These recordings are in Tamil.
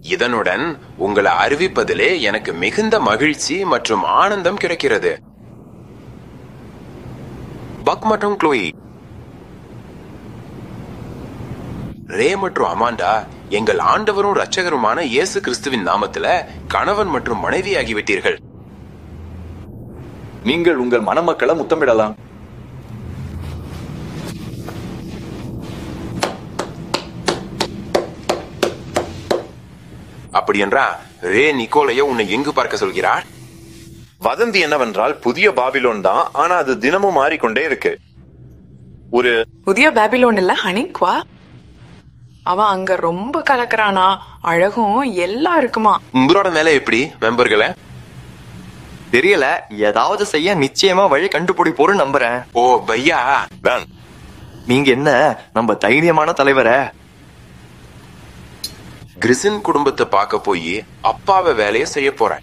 இதனுடன் உங்களை அறிவிப்பதிலே எனக்கு மிகுந்த மகிழ்ச்சி மற்றும் ஆனந்தம் கிடைக்கிறது பக் மற்றும் க்ளோயி ரே மற்றும் அமாண்டா எங்கள் ஆண்டவரும் இரட்சகருமான இயேசு கிறிஸ்துவின் நாமத்துல கணவன் மற்றும் மனைவி ஆகிவிட்டீர்கள் நீங்கள் உங்கள் மணமக்களை முத்தமிடலாம் அப்படி என்றா ரே நிக்கோலைய உன்னை எங்கு பார்க்க சொல்கிறார் வதந்தி என்னவென்றால் புதிய பாபிலோன் தான் ஆனா அது தினமும் மாறிக்கொண்டே இருக்கு ஒரு புதிய பேபிலோன் இல்ல ஹனிக்வா அவன் அங்க ரொம்ப கலக்குறானா அழகும் எல்லாம் இருக்குமா உங்களோட நிலை எப்படி மெம்பர்களே தெரியல ஏதாவது செய்ய நிச்சயமா வழி கண்டுபிடிப்போரு நம்புறேன் ஓ பையா வேன் நீங்க என்ன நம்ம தைரியமான தலைவரை கிறிசின் குடும்பத்தை பார்க்க போய் அப்பாவை வேலையை செய்ய போறேன்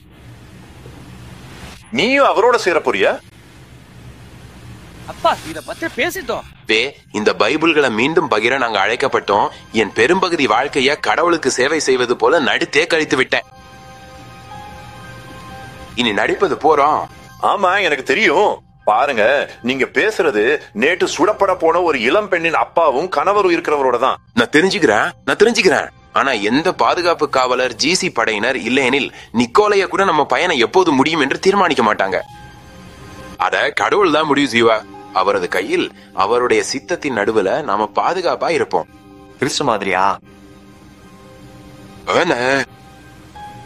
நீயும் அவரோட சேர போறியா அப்பா இத பத்தி பேசிட்டோம் வே இந்த பைபிள்களை மீண்டும் பகிர நாங்க அழைக்கப்பட்டோம் என் பெரும்பகுதி வாழ்க்கைய கடவுளுக்கு சேவை செய்வது போல நடித்தே கழித்து விட்டேன் இனி நடிப்பது போறோம் ஆமா எனக்கு தெரியும் பாருங்க நீங்க பேசுறது நேற்று சுடப்பட போன ஒரு இளம் பெண்ணின் அப்பாவும் கணவரும் இருக்கிறவரோட தான் நான் தெரிஞ்சுக்கிறேன் நான் தெரிஞ்சுக்கிறேன் ஆனா எந்த பாதுகாப்பு காவலர் ஜிசி படையினர் இல்லையெனில் நிக்கோலைய கூட நம்ம பயணம் எப்போது முடியும் என்று தீர்மானிக்க மாட்டாங்க அத கடவுள் தான் முடிவு செய்வா அவரது கையில் அவருடைய சித்தத்தின் நடுவுல நாம பாதுகாப்பா இருப்போம் கிறிஸ்து மாதிரியா ஆனா